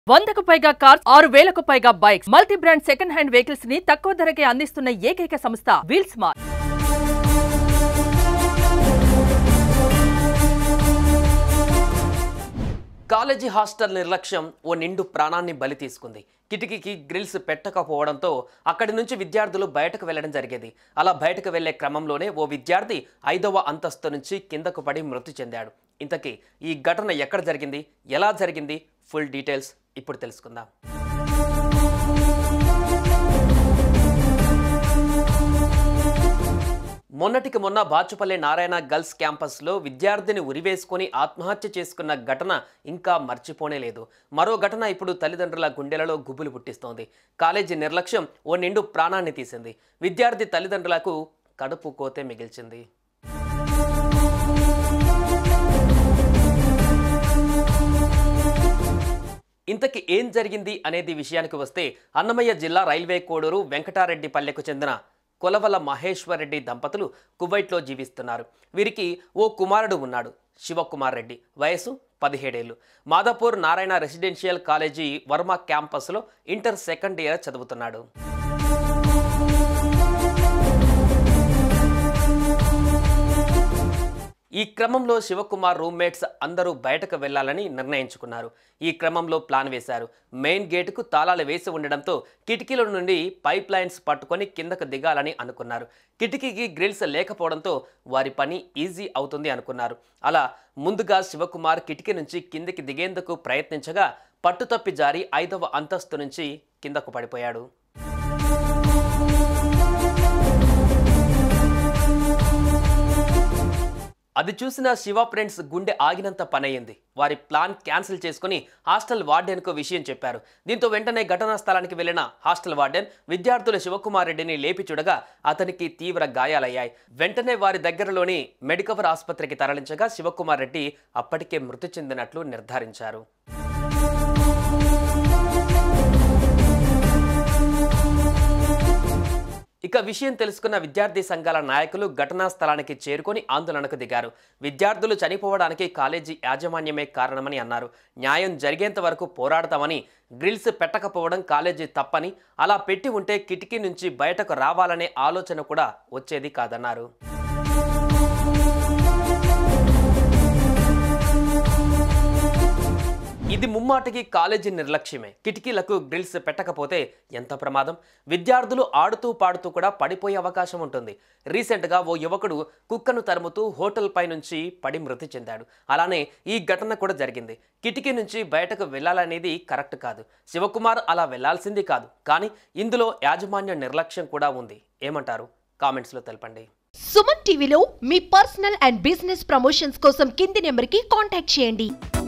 వందకు పైగా కార్స్ ఆరు వేలకు పైగా bikes multi brand second hand vehicles ని తక్కువ ధరకే అందిస్తున్న ఏకైక సంస్థ వీల్ స్మార్ట్ కాలేజీ హాస్టల్ నిర్లక్ష్యం ఓ నిండు ప్రాణాన్ని బలి తీసుకుంది కిటికీకి గ్రిల్స్ పెట్టకపోవడంతో అక్కడి నుంచి విద్యార్థులు బయటకు వెళ్లడం జరిగేది అలా బయటకు వెళ్లే క్రమంలోనే ఓ విద్యార్థి ఐదవ అంతస్తు నుంచి కిందకు పడి మృతి చెందాడు ఇంతకీ ఈ ఘటన ఎక్కడ జరిగింది ఎలా జరిగింది ఫుల్ డీటెయిల్స్ ఇప్పుడు తెలుసుకుందాం మొన్నటికి మొన్న బాచుపల్లి నారాయణ గర్ల్స్ క్యాంపస్లో విద్యార్థిని ఉరివేసుకొని ఆత్మహత్య చేసుకున్న ఘటన ఇంకా మర్చిపోనే లేదు మరో ఘటన ఇప్పుడు తల్లిదండ్రుల గుండెలలో గుబులు పుట్టిస్తోంది కాలేజీ నిర్లక్ష్యం ఓ నిండు ప్రాణాన్ని తీసింది విద్యార్థి తల్లిదండ్రులకు కడుపు కోతే మిగిల్చింది ఇంతకి ఏం జరిగింది అనేది విషయానికి వస్తే అన్నమయ్య జిల్లా రైల్వే కోడూరు వెంకటారెడ్డి పల్లెకు చెందిన కొలవల మహేశ్వరరెడ్డి దంపతులు కువైట్లో జీవిస్తున్నారు వీరికి ఓ కుమారుడు ఉన్నాడు శివకుమార్ రెడ్డి వయసు పదిహేడేళ్లు మాదాపూర్ నారాయణ రెసిడెన్షియల్ కాలేజీ వర్మ క్యాంపస్లో ఇంటర్ సెకండ్ ఇయర్ చదువుతున్నాడు ఈ క్రమంలో శివకుమార్ రూమ్మేట్స్ అందరూ బయటకు వెళ్లాలని నిర్ణయించుకున్నారు ఈ క్రమంలో ప్లాన్ వేశారు మెయిన్ గేటుకు తాళాలు వేసి ఉండడంతో కిటికీల నుండి పైప్ లైన్స్ పట్టుకొని కిందకు దిగాలని అనుకున్నారు కిటికీకి గ్రిల్స్ లేకపోవడంతో వారి పని ఈజీ అవుతుంది అనుకున్నారు అలా ముందుగా శివకుమార్ కిటికీ నుంచి కిందికి దిగేందుకు ప్రయత్నించగా పట్టుతప్పి జారి ఐదవ అంతస్తు నుంచి కిందకు పడిపోయాడు అది చూసిన శివ ఫ్రెండ్స్ గుండె ఆగినంత పనయ్యింది వారి ప్లాన్ క్యాన్సిల్ చేసుకుని హాస్టల్ వార్డెన్కు విషయం చెప్పారు దీంతో వెంటనే ఘటనా స్థలానికి వెళ్లిన హాస్టల్ వార్డెన్ విద్యార్థులు శివకుమార్ రెడ్డిని లేపి చూడగా అతనికి తీవ్ర గాయాలయ్యాయి వెంటనే వారి దగ్గరలోని మెడికవర్ ఆసుపత్రికి తరలించగా శివకుమార్ రెడ్డి అప్పటికే మృతి చెందినట్లు నిర్ధారించారు ఇక విషయం తెలుసుకున్న విద్యార్థి సంఘాల నాయకులు ఘటనా స్థలానికి చేరుకొని ఆందోళనకు దిగారు విద్యార్థులు చనిపోవడానికి కాలేజీ యాజమాన్యమే కారణమని అన్నారు న్యాయం జరిగేంత వరకు పోరాడతామని గ్రిల్స్ పెట్టకపోవడం కాలేజీ తప్పని అలా పెట్టి ఉంటే కిటికీ నుంచి బయటకు రావాలనే ఆలోచన కూడా వచ్చేది కాదన్నారు ఇది ముమ్మాటికి కాలేజీ నిర్లక్ష్యమే కిటికీలకు గ్రిల్స్ పెట్టకపోతే ఎంత ప్రమాదం విద్యార్థులు ఆడుతూ పాడుతూ కూడా పడిపోయే అవకాశం ఉంటుంది రీసెంట్గా ఓ యువకుడు కుక్కను తరుముతూ హోటల్ పై నుంచి పడి మృతి చెందాడు అలానే ఈ ఘటన కూడా జరిగింది కిటికీ నుంచి బయటకు వెళ్ళాలనేది కరెక్ట్ కాదు శివకుమార్ అలా వెళ్లాల్సింది కాదు కానీ ఇందులో యాజమాన్య నిర్లక్ష్యం కూడా ఉంది ఏమంటారు కామెంట్స్లో తెలపండి సుమన్ టీవీలో మీ పర్సనల్ అండ్ బిజినెస్ ప్రమోషన్స్ కోసం కింది నెంబర్కి కాంటాక్ట్ చేయండి